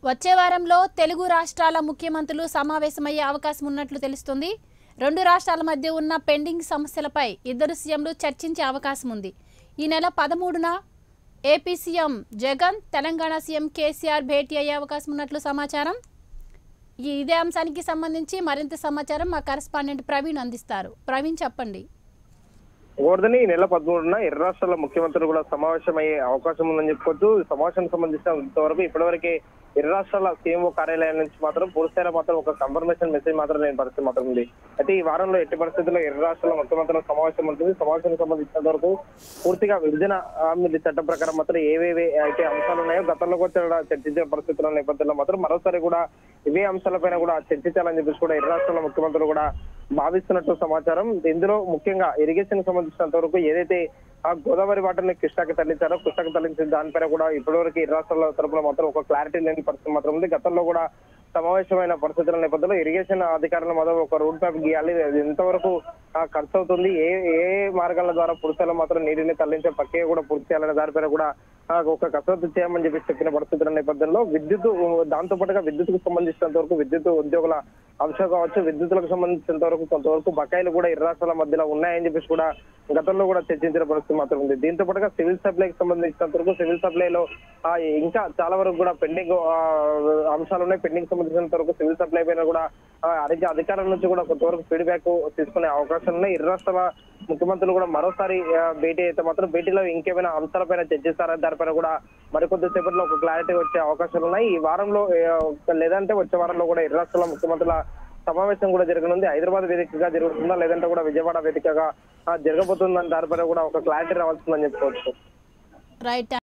వచ్చే వారంలో తెలుగు రాష్ట్రాల ముఖ్యమంత్రులు సమావేశమయ్యే అవకాశం ఉన్నట్లు తెలుస్తుంది రెండు రాష్ట్రాల మధ్య ఉన్న పెండింగ్ సమస్యలపై ఇద్దరు సీఎంలు చర్చించే అవకాశం ఉంది ఈ నెల పదమూడున AP CM Jagan Telangana CM KCR భేటీ అయ్యే అవకాశం ఉన్నట్లు సమాచారం ఈ ఇదే అంశానికి సంబంధించి మరింత సమాచారం మా కరెస్పాండెంట్ ప్రవీణ్ అందిస్తారు ప్రవీణ్ చెప్పండి గోవర్ధని ఈ నెల పదమూడున ఇరు రాష్ట్రాల ముఖ్యమంత్రులు కూడా సమావేశమయ్యే అవకాశం ఉందని చెప్పుకోవచ్చు ఈ సమావేశం సంబంధించిన ఇంతవరకు ఇప్పటివరకు ఇరు రాష్ట్రాల సీఎంఓ కార్యాలయం నుంచి మాత్రం పూర్తిస్థాయిలో మాత్రం ఒక కన్ఫర్మేషన్ మెసేజ్ మాత్రం లేని పరిస్థితి మాత్రం ఉంది అయితే ఈ వారంలో ఎట్టి పరిస్థితుల్లో ఇరు రాష్ట్రాల ముఖ్యమంత్రుల సమావేశం ఉంటుంది సమావేశానికి సంబంధించినంత వరకు పూర్తిగా విభజన హామీల చట్టం ప్రకారం మాత్రం ఏవేవి అయితే అంశాలు ఉన్నాయో గతంలో కూడా చర్చించిన పరిస్థితుల నేపథ్యంలో మాత్రం మరోసారి కూడా ఇవే అంశాలపైన కూడా చర్చించాలని చెప్పేసి కూడా ఇరు రాష్ట్రాల ముఖ్యమంత్రులు కూడా భావిస్తున్నట్టు సమాచారం ఇందులో ముఖ్యంగా ఇరిగేషన్ సంబంధించినంత వరకు ఏదైతే ఆ గోదావరి వాటర్ని కృష్ణాకి తరలించారో కృష్ణాకి తరలించిన దానిపైన కూడా ఇప్పటివరకు ఇరు రాష్ట్రాల తరపున మాత్రం ఒక క్లారిటీ లేని పరిస్థితి మాత్రం ఉంది గతంలో కూడా సమావేశమైన పరిస్థితుల నేపథ్యంలో ఇరిగేషన్ అధికారుల మాత్రం ఒక రూట్ మ్యాప్ గీయాలి అది ఎంతవరకు ఆ, ఖర్చు అవుతుంది ఏ ఏ మార్గాల ద్వారా పురుషుల మాత్రం నీటిని తరలించే ప్రక్రియ కూడా పూర్తి చేయాలనే దానిపైన కూడా ఆ, ఒక కసరత్తు చేయమని చెప్పి చెప్పిన పరిస్థితుల నేపథ్యంలో విద్యుత్ దాంతో పాటుగా విద్యుత్కు సంబంధించినంత వరకు విద్యుత్ ఉద్యోగుల అంశం కావచ్చు విద్యుత్తులకు సంబంధించినంత వరకు కొంతవరకు బకాయిలు కూడా ఇరు రాష్ట్రాల మధ్యలో ఉన్నాయని చెప్పేసి కూడా గతంలో కూడా చర్చించిన పరిస్థితి మాత్రం ఉంది దీంతో పాటుగా సివిల్ సప్లైకి సంబంధించినంత వరకు సివిల్ సప్లైలో ఆ, ఇంకా చాలా వరకు కూడా పెండింగ్ అంశాలు ఉన్నాయి పెండింగ్ సంబంధించినంత వరకు సివిల్ సప్లై పైన కూడా ఆ, అధిక అధికారుల నుంచి కూడా కొంతవరకు ఫీడ్బ్యాక్ తీసుకునే అవకాశం ఉన్నాయి ఇరు రాష్ట్రాల ముఖ్యమంత్రులు కూడా మరోసారి ఆ, భేటీ అయితే మాత్రం భేటీలో ఇంకేమైనా అంశాలపైన చర్చిస్తారా దానిపైన కూడా మరికొద్ది సేపట్లో ఒక క్లారిటీ వచ్చే అవకాశాలు ఉన్నాయి ఈ వారంలో ఆ, లేదంటే వచ్చే వారంలో కూడా ఇరు రాష్ట్రాల ముఖ్యమంత్రుల సమావేశం కూడా జరగనుంది హైదరాబాద్ వేదికగా జరుగుతుందా లేదంటే కూడా విజయవాడ వేదికగా ఆ, జరగబోతుందని దానిపైన కూడా ఒక క్లారిటీ రావాల్సిందని చెప్పుకోవచ్చు రైట్